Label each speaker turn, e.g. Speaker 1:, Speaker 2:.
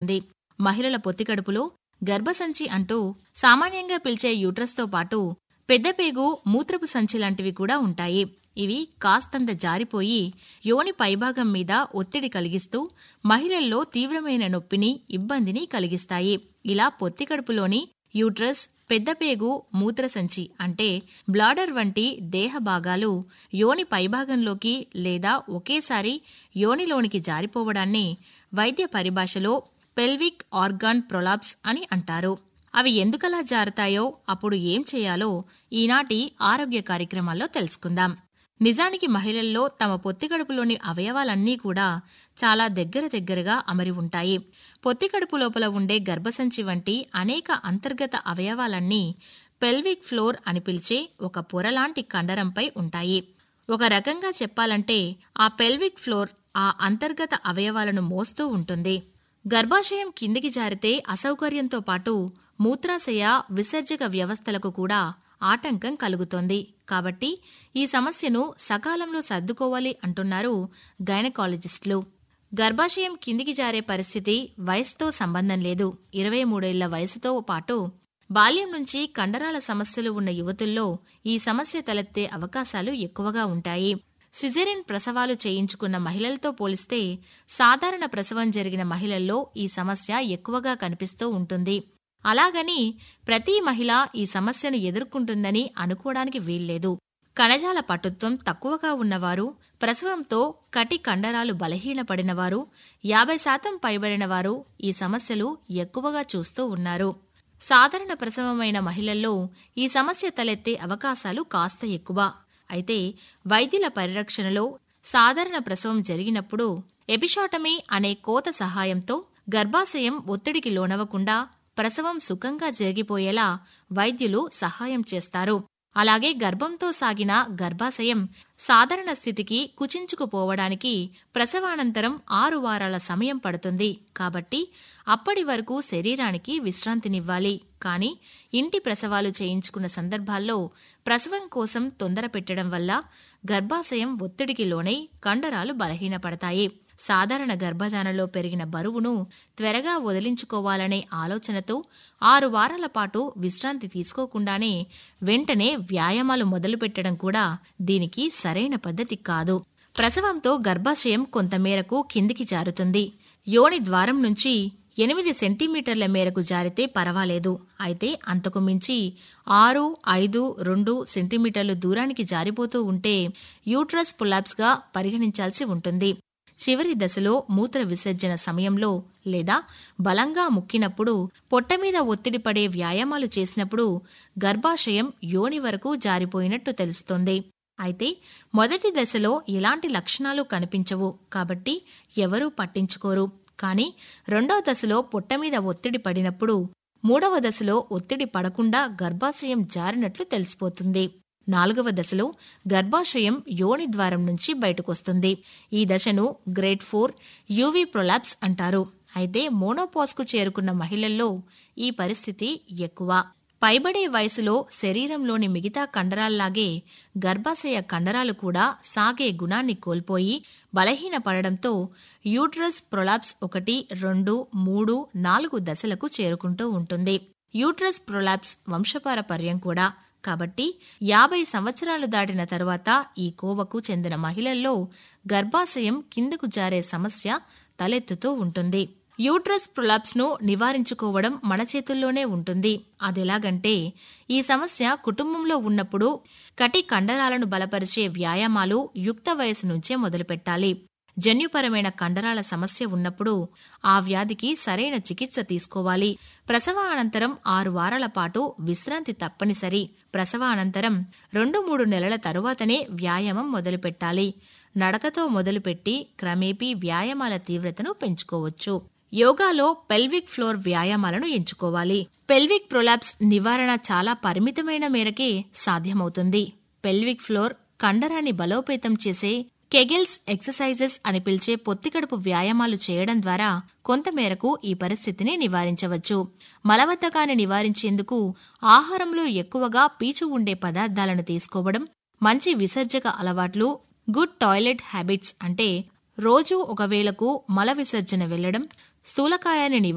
Speaker 1: ఉంటుంది మహిళల పొత్తికడుపులో గర్భసంచి అంటూ సామాన్యంగా పిలిచే యూట్రస్తో పాటు పెద్దపేగు మూత్రపు సంచి లాంటివి కూడా ఉంటాయి ఇవి కాస్తంత జారిపోయి యోని పైభాగం మీద ఒత్తిడి కలిగిస్తూ మహిళల్లో తీవ్రమైన నొప్పిని ఇబ్బందిని కలిగిస్తాయి ఇలా పొత్తికడుపులోని యూట్రస్ పెద్దపేగు మూత్రసంచి అంటే బ్లాడర్ వంటి దేహ భాగాలు యోని పైభాగంలోకి లేదా ఒకేసారి యోనిలోనికి జారిపోవడాన్ని వైద్య పరిభాషలో పెల్విక్ ఆర్గాన్ ప్రొలాప్స్ అని అంటారు అవి ఎందుకలా జారుతాయో అప్పుడు ఏం చేయాలో ఈనాటి ఆరోగ్య కార్యక్రమాల్లో తెలుసుకుందాం నిజానికి మహిళల్లో తమ పొత్తికడుపులోని అవయవాలన్నీ కూడా చాలా దగ్గర దగ్గరగా అమరి ఉంటాయి పొత్తికడుపు లోపల ఉండే గర్భసంచి వంటి అనేక అంతర్గత అవయవాలన్నీ పెల్విక్ ఫ్లోర్ అని పిలిచే ఒక పొరలాంటి కండరంపై ఉంటాయి ఒక రకంగా చెప్పాలంటే ఆ పెల్విక్ ఫ్లోర్ ఆ అంతర్గత అవయవాలను మోస్తూ ఉంటుంది గర్భాశయం కిందికి జారితే అసౌకర్యంతో పాటు మూత్రాశయ విసర్జక వ్యవస్థలకు కూడా ఆటంకం కలుగుతోంది కాబట్టి ఈ సమస్యను సకాలంలో సర్దుకోవాలి అంటున్నారు గైనకాలజిస్టులు గర్భాశయం కిందికి జారే పరిస్థితి వయసుతో సంబంధం లేదు ఇరవై మూడేళ్ల వయసుతో పాటు బాల్యం నుంచి కండరాల సమస్యలు ఉన్న యువతుల్లో ఈ సమస్య తలెత్తే అవకాశాలు ఎక్కువగా ఉంటాయి సిజెరిన్ ప్రసవాలు చేయించుకున్న మహిళలతో పోలిస్తే సాధారణ ప్రసవం జరిగిన మహిళల్లో ఈ సమస్య ఎక్కువగా కనిపిస్తూ ఉంటుంది అలాగని ప్రతి మహిళ ఈ సమస్యను ఎదుర్కొంటుందని అనుకోవడానికి వీల్లేదు కణజాల పటుత్వం తక్కువగా ఉన్నవారు ప్రసవంతో కటి కండరాలు బలహీనపడినవారు యాభై శాతం పైబడిన వారు ఈ సమస్యలు ఎక్కువగా చూస్తూ ఉన్నారు సాధారణ ప్రసవమైన మహిళల్లో ఈ సమస్య తలెత్తే అవకాశాలు కాస్త ఎక్కువ అయితే వైద్యుల పరిరక్షణలో సాధారణ ప్రసవం జరిగినప్పుడు ఎపిషాటమీ అనే కోత సహాయంతో గర్భాశయం ఒత్తిడికి లోనవకుండా ప్రసవం సుఖంగా జరిగిపోయేలా వైద్యులు సహాయం చేస్తారు అలాగే గర్భంతో సాగిన గర్భాశయం సాధారణ స్థితికి కుచించుకుపోవడానికి ప్రసవానంతరం ఆరు వారాల సమయం పడుతుంది కాబట్టి అప్పటి వరకు శరీరానికి విశ్రాంతినివ్వాలి కానీ ఇంటి ప్రసవాలు చేయించుకున్న సందర్భాల్లో ప్రసవం కోసం తొందర పెట్టడం వల్ల గర్భాశయం ఒత్తిడికి లోనై కండరాలు బలహీనపడతాయి సాధారణ గర్భధానలో పెరిగిన బరువును త్వరగా వదిలించుకోవాలనే ఆలోచనతో ఆరు వారాల పాటు విశ్రాంతి తీసుకోకుండానే వెంటనే వ్యాయామాలు మొదలుపెట్టడం కూడా దీనికి సరైన పద్ధతి కాదు ప్రసవంతో గర్భాశయం కొంతమేరకు కిందికి జారుతుంది యోని ద్వారం నుంచి ఎనిమిది సెంటీమీటర్ల మేరకు జారితే పర్వాలేదు అయితే అంతకు మించి ఆరు ఐదు రెండు సెంటీమీటర్లు దూరానికి జారిపోతూ ఉంటే యూట్రస్ పులాప్స్గా పరిగణించాల్సి ఉంటుంది చివరి దశలో మూత్ర విసర్జన సమయంలో లేదా బలంగా ముక్కినప్పుడు పొట్ట మీద ఒత్తిడి పడే వ్యాయామాలు చేసినప్పుడు గర్భాశయం యోని వరకు జారిపోయినట్టు తెలుస్తోంది అయితే మొదటి దశలో ఎలాంటి లక్షణాలు కనిపించవు కాబట్టి ఎవరూ పట్టించుకోరు కానీ రెండో దశలో పొట్ట మీద ఒత్తిడి పడినప్పుడు మూడవ దశలో ఒత్తిడి పడకుండా గర్భాశయం జారినట్లు తెలిసిపోతుంది నాలుగవ దశలో గర్భాశయం యోని ద్వారం నుంచి బయటకొస్తుంది ఈ దశను గ్రేడ్ ఫోర్ యూవీ ప్రొలాప్స్ అంటారు అయితే మోనోపాస్కు చేరుకున్న మహిళల్లో ఈ పరిస్థితి ఎక్కువ పైబడే వయసులో శరీరంలోని మిగతా కండరాల్లాగే గర్భాశయ కండరాలు కూడా సాగే గుణాన్ని కోల్పోయి బలహీనపడడంతో యూట్రస్ ప్రొలాప్స్ ఒకటి రెండు మూడు నాలుగు దశలకు చేరుకుంటూ ఉంటుంది యూట్రస్ ప్రొలాప్స్ వంశపారపర్యం కూడా కాబట్టి యాభై సంవత్సరాలు దాటిన తరువాత ఈ కోవకు చెందిన మహిళల్లో గర్భాశయం కిందకు జారే సమస్య తలెత్తుతూ ఉంటుంది యూట్రస్ ప్రొలాప్స్ ను నివారించుకోవడం మన చేతుల్లోనే ఉంటుంది అదెలాగంటే ఈ సమస్య కుటుంబంలో ఉన్నప్పుడు కటి కండరాలను బలపరిచే వ్యాయామాలు యుక్త వయసు నుంచే మొదలుపెట్టాలి జన్యుపరమైన కండరాల సమస్య ఉన్నప్పుడు ఆ వ్యాధికి సరైన చికిత్స తీసుకోవాలి ప్రసవానంతరం ఆరు వారాల పాటు విశ్రాంతి తప్పనిసరి ప్రసవానంతరం రెండు మూడు నెలల తరువాతనే వ్యాయామం మొదలుపెట్టాలి నడకతో మొదలుపెట్టి క్రమేపీ వ్యాయామాల తీవ్రతను పెంచుకోవచ్చు యోగాలో పెల్విక్ ఫ్లోర్ వ్యాయామాలను ఎంచుకోవాలి పెల్విక్ ప్రొలాప్స్ నివారణ చాలా పరిమితమైన మేరకే సాధ్యమవుతుంది పెల్విక్ ఫ్లోర్ కండరాన్ని బలోపేతం చేసే కెగెల్స్ ఎక్సర్సైజెస్ అని పిలిచే పొత్తికడుపు వ్యాయామాలు చేయడం ద్వారా కొంతమేరకు ఈ పరిస్థితిని నివారించవచ్చు మలబద్ధకాన్ని నివారించేందుకు ఆహారంలో ఎక్కువగా పీచు ఉండే పదార్థాలను తీసుకోవడం మంచి విసర్జక అలవాట్లు గుడ్ టాయిలెట్ హ్యాబిట్స్ అంటే రోజూ ఒక వేళకు మల విసర్జన వెళ్లడం స్థూలకాయాన్ని